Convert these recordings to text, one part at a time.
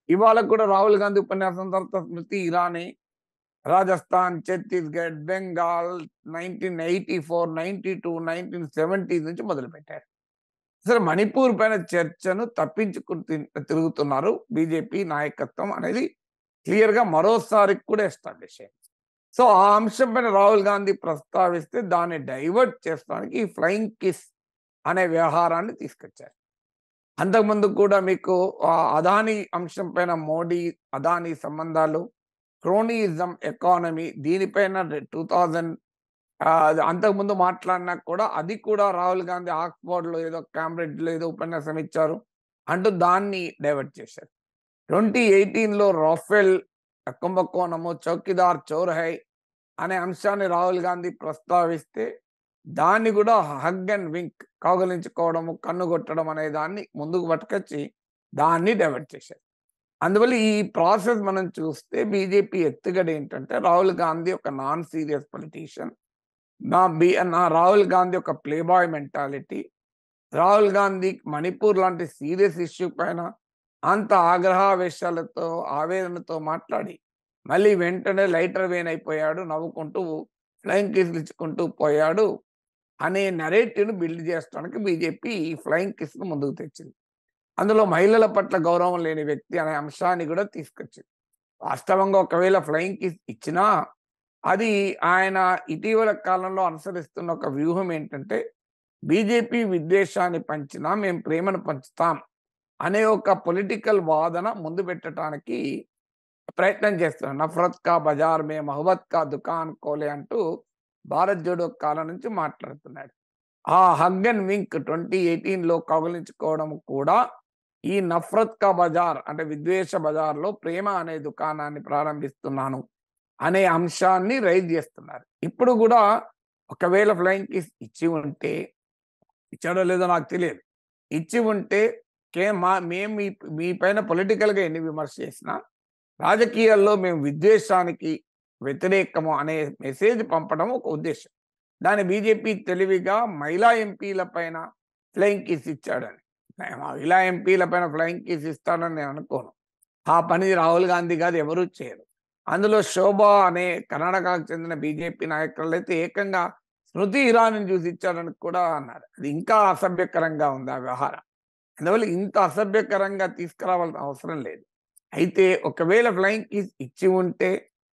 ఇవాళ కూడా రాహుల్ గాంధీ ఉపన్యాసం తర్వాత Smriti Irani Rajasthan Chhattisgarh Bengal nineteen eighty four ninety two nineteen seventy నుంచి మొదలుపెట్టారు అసలు మణిపూర్ పైన చర్చను తప్పించుకుంటూ తిరుగుతున్నారు బీజేపీ నాయకత్వం అనేది క్లియర్ గా మరోసారి కూడా ఎస్టాబ్లిష్ అయింది సో ఆ అంశం పైన రాహుల్ గాంధీ ప్రస్తావిస్తే దాన్ని డైవర్ట్ చేసడానికి ఈ ఫ్లయింగ్ కిస్ అనే వ్యవహారాన్ని తీసుకొచ్చారు అంతకుముందు కూడా మీకు ఆ అదానీ అంశం పైన మోడీ అదానీ సంబంధాలు క్రోనియిజం ఎకానమీ దీనిపైన టూ థౌజండ్ అంతకుముందు మాట్లాడినా కూడా అది కూడా రాహుల్ గాంధీ ఆక్స్ఫోర్డ్ లో ఏదో క్యాంబ్రిడ్జ్ లో ఏదో ఉపన్యాసం ఇచ్చారు అంటూ దాన్ని డైవర్ట్ చేశారు ట్వంటీ ఎయిటీన్ లో రాఫెల్ కుంభకోణము చౌకీదార్ చోర్ హై అనే అంశాన్ని రాహుల్ గాంధీ ప్రస్తావిస్తే దాన్ని కూడా హగ్ అండ్ వింక్ కౌగలించుకోవడము కన్ను కొట్టడం అనే దాన్ని ముందుకు పట్టుకొచ్చి దాన్ని డైవర్ట్ చేశారు అందువల్ల ఈ ప్రాసెస్ మనం చూస్తే బీజేపీ ఎత్తుగడ ఏంటంటే రాహుల్ గాంధీ ఒక నాన్ సీరియస్ పొలిటీషియన్ నా బి నా రాహుల్ గాంధీ ఒక playboy mentality Rahul Gandhi Manipur లాంటి సీరియస్ ఇష్యూ పైన అంత ఆగ్రహావేశాలతో ఆవేదనతో మాట్లాడి మళ్ళీ వెంటనే లైటర్ వేన్ అయిపోయాడు నవ్వుకుంటూ ఫ్లయింగ్ కిస్లు ఇచ్చుకుంటూ పోయాడు అనే నెరేటివ్ను బిల్డ్ చేయడానికి బీజేపీ ఈ ఫ్లయింగ్ కిస్ను ముందుకు తెచ్చింది అందులో మహిళల పట్ల గౌరవం లేని వ్యక్తి అనే అంశాన్ని కూడా తీసుకొచ్చింది వాస్తవంగా ఒకవేళ ఫ్లయింగ్ కిస్ ఇచ్చినా అది ఆయన ఇటీవల కాలంలో అనుసరిస్తున్న ఒక వ్యూహం ఏంటంటే బీజేపీ విద్వేషాన్ని పంచినా మేము ప్రేమను పంచుతాం అనే ఒక పొలిటికల్ వాదన ముందు పెట్టడానికి ప్రయత్నం చేస్తున్నాం నఫరత్ కా బజార్ మే మహబత్ కా దుకాన్ కోలే అంటూ భారత్ జోడో కాలం నుంచి మాట్లాడుతున్నాడు ఆ హగ్ అండ్ వింక్ ట్వంటీ ఎయిటీన్లో కౌగలించుకోవడం కూడా ఈ నఫరత్ కా బజార్ అంటే విద్వేష బజార్లో ప్రేమ అనే దుకాణాన్ని ప్రారంభిస్తున్నాను అనే అంశాన్ని రైజ్ చేస్తున్నారు ఇప్పుడు కూడా ఒకవేళ ఫ్లయింగ్ కిస్ ఇచ్చి ఉంటే ఇచ్చాడో లేదో నాకు తెలియదు ఇచ్చి ఉంటే కే మా మేము మీ మీ పైన పొలిటికల్గా ఎన్ని విమర్శ చేసినా రాజకీయాల్లో మేము విద్వేషానికి వ్యతిరేకము అనే మెసేజ్ పంపడం ఒక ఉద్దేశం దాని బీజేపీ తెలివిగా మహిళా ఎంపీల పైన ఫ్లయింగ్ కిస్ ఇచ్చాడని మహిళా ఎంపీల పైన ఫ్లయింగ్ కిస్ ఇస్తాడని నేను అనుకోను ఆ పని రాహుల్ గాంధీ కాదు ఎవరూ చేయరు అందులో శోభ అనే కర్ణాటకకు చెందిన బీజేపీ నాయకులు అయితే ఏకంగా స్మృతి ఇరానీని చూసి ఇచ్చాడని కూడా అన్నారు అది ఇంకా అసభ్యకరంగా ఉంది ఆ వ్యవహారం అందువల్ల ఇంత అసభ్యకరంగా తీసుకురావాల్సిన అవసరం లేదు అయితే ఒకవేళ ఫ్లయింగ్ కిస్ ఇచ్చి ఉంటే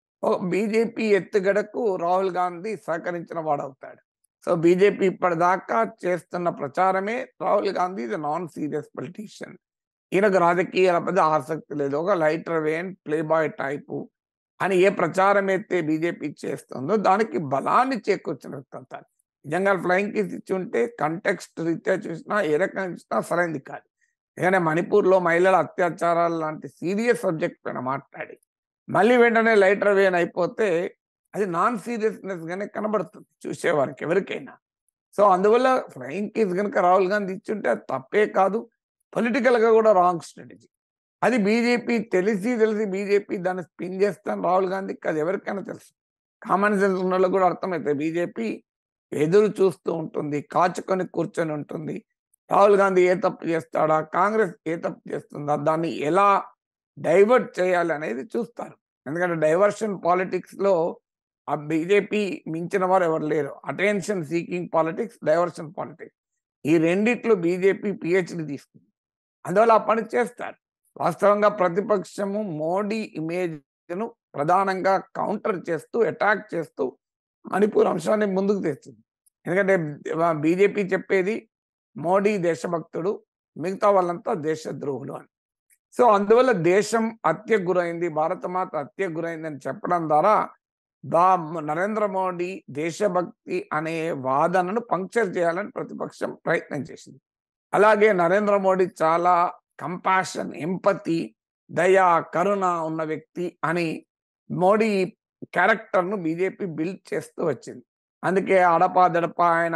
బీజేపీ ఎత్తుగడకు రాహుల్ గాంధీ సహకరించిన వాడవుతాడు సో బీజేపీ ఇప్పటిదాకా చేస్తున్న ప్రచారమే రాహుల్ గాంధీ ఇది నాన్ సీరియస్ పొలిటీషియన్ ఈయనకు రాజకీయాల పెద్ద ఆసక్తి లేదు ఒక lighter vein playboy type అని ఏ ప్రచారం అయితే బీజేపీ చేస్తుందో దానికి బలాన్ని చేకూర్చిన వ్యక్తి నిజంగా ఫ్లయింగ్ కిస్ ఇచ్చి ఉంటే కంటెక్స్ట్ రీత్యా చూసినా ఏ రకంగా చూసినా సరైనది కాదు ఎందుకంటే మణిపూర్లో మహిళల అత్యాచారాలు లాంటి సీరియస్ సబ్జెక్ట్ పైన మాట్లాడి మళ్ళీ వెంటనే లైటర్ వేన్ అయిపోతే అది నాన్ సీరియస్నెస్ గానే కనబడుతుంది చూసేవారికి ఎవరికైనా సో అందువల్ల ఫ్లయింగ్ కిస్ కనుక రాహుల్ గాంధీ ఇచ్చుంటే అది తప్పే కాదు పొలిటికల్ గా కూడా రాంగ్ స్ట్రాటజీ అది బీజేపీ తెలిసి తెలిసి బీజేపీ దాన్ని స్పిన్ చేస్తాను రాహుల్ గాంధీకి అది ఎవరికైనా తెలుసు కామన్ సెన్స్ ఉన్న వాళ్ళకి కూడా అర్థమవుతుంది బీజేపీ ఎదురు చూస్తూ ఉంటుంది కాచుకొని కూర్చొని ఉంటుంది రాహుల్ గాంధీ ఏ తప్పు చేస్తాడా కాంగ్రెస్ ఏ తప్పు చేస్తుందా దాన్ని ఎలా డైవర్ట్ చేయాలి అనేది చూస్తారు ఎందుకంటే డైవర్షన్ పాలిటిక్స్ లో ఆ బీజేపీ మించిన వారు ఎవరు లేరు attention seeking politics diversion politics ఈ రెండిట్లో బీజేపీ పిహెచ్డి తీసుకుంది అందువల్ల ఆ పని చేస్తారు వాస్తవంగా ప్రతిపక్షము మోడీ ఇమేజ్ను ప్రధానంగా కౌంటర్ చేస్తూ అటాక్ చేస్తూ మణిపూర్ అంశాన్ని ముందుకు తెచ్చింది ఎందుకంటే బీజేపీ చెప్పేది మోడీ దేశభక్తుడు మిగతా వాళ్ళంతా దేశద్రోహులు అని సో అందువల్ల దేశం హత్యకు గురైంది భారతమాత హత్యకు గురైంది అని చెప్పడం ద్వారా దా నరేంద్ర మోడీ దేశభక్తి అనే వాదనను పంక్చర్ చేయాలని ప్రతిపక్షం ప్రయత్నం చేసింది అలాగే నరేంద్ర మోడీ చాలా కంపాషన్ ఎంపతి దయ కరుణ ఉన్న వ్యక్తి అని మోడీ క్యారెక్టర్ను బీజేపీ బిల్డ్ చేస్తూ వచ్చింది అందుకే అడపా దడప ఆయన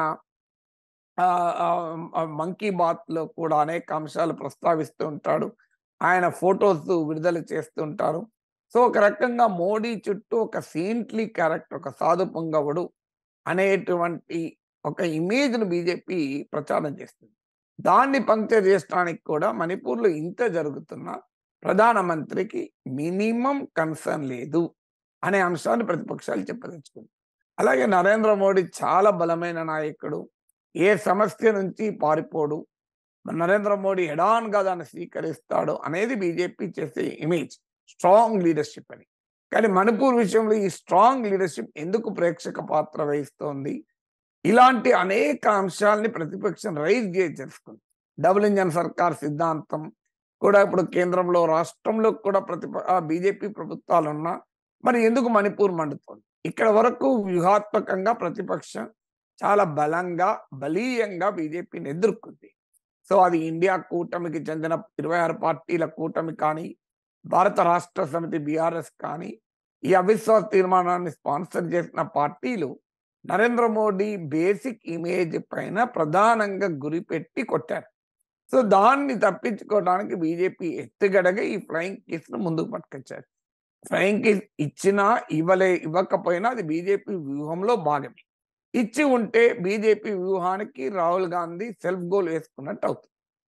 మంకీ బాత్లో కూడా అనేక అంశాలు ప్రస్తావిస్తూ ఉంటాడు ఆయన ఫొటోస్ విడుదల చేస్తుంటారు సో ఒక రకంగా మోడీ చుట్టూ ఒక సెయింట్లీ క్యారెక్టర్ ఒక సాధు పొంగవుడు అనేటువంటి ఒక ఇమేజ్ను బీజేపీ ప్రచారం చేస్తుంది దాన్ని పంక్చర్ చేయడానికి కూడా మణిపూర్లో ఇంత జరుగుతున్నా ప్రధానమంత్రికి మినిమం కన్సర్న్ లేదు అనే అంశాన్ని ప్రతిపక్షాలు చెప్పదలుచుకుంది అలాగే నరేంద్ర మోడీ చాలా బలమైన నాయకుడు ఏ సమస్య నుంచి పారిపోడు నరేంద్ర మోడీ ఎడాన్ గా దాన్ని స్వీకరిస్తాడు అనేది బీజేపీ చేసే ఇమేజ్ స్ట్రాంగ్ లీడర్షిప్ అని కానీ మణిపూర్ విషయంలో ఈ స్ట్రాంగ్ లీడర్షిప్ ఎందుకు ప్రేక్షక పాత్ర వహిస్తోంది ఇలాంటి అనేక అంశాలని ప్రతిపక్షం రైజ్ చేసి చేసుకుంది డబుల్ ఇంజన్ సర్కార్ సిద్ధాంతం కూడా ఇప్పుడు కేంద్రంలో రాష్ట్రంలో కూడా ప్రతిప బీజేపీ ప్రభుత్వాలు ఉన్నా మరి ఎందుకు మణిపూర్ మండుతోంది ఇక్కడ వరకు వ్యూహాత్మకంగా ప్రతిపక్షం చాలా బలంగా బలీయంగా బీజేపీని ఎదుర్కొంది సో అది ఇండియా కూటమికి చెందిన ఇరవై ఆరు పార్టీల కూటమి కానీ భారత రాష్ట్ర సమితి బీఆర్ఎస్ కానీ ఈ అవిశ్వాస తీర్మానాన్ని స్పాన్సర్ చేసిన పార్టీలు నరేంద్ర మోడీ బేసిక్ ఇమేజ్ పైన ప్రధానంగా గురిపెట్టి కొట్టారు సో దాన్ని తప్పించుకోవడానికి బీజేపీ ఎత్తుగడగా ఈ ఫ్లయింగ్ కిస్ ముందుకు పట్టుకొచ్చారు ఫ్లయింగ్ కిస్ ఇచ్చినా ఇవ్వలే ఇవ్వకపోయినా అది బీజేపీ వ్యూహంలో భాగమే ఇచ్చి ఉంటే బీజేపీ వ్యూహానికి రాహుల్ గాంధీ సెల్ఫ్ గోల్ వేసుకున్నట్టు అవుతుంది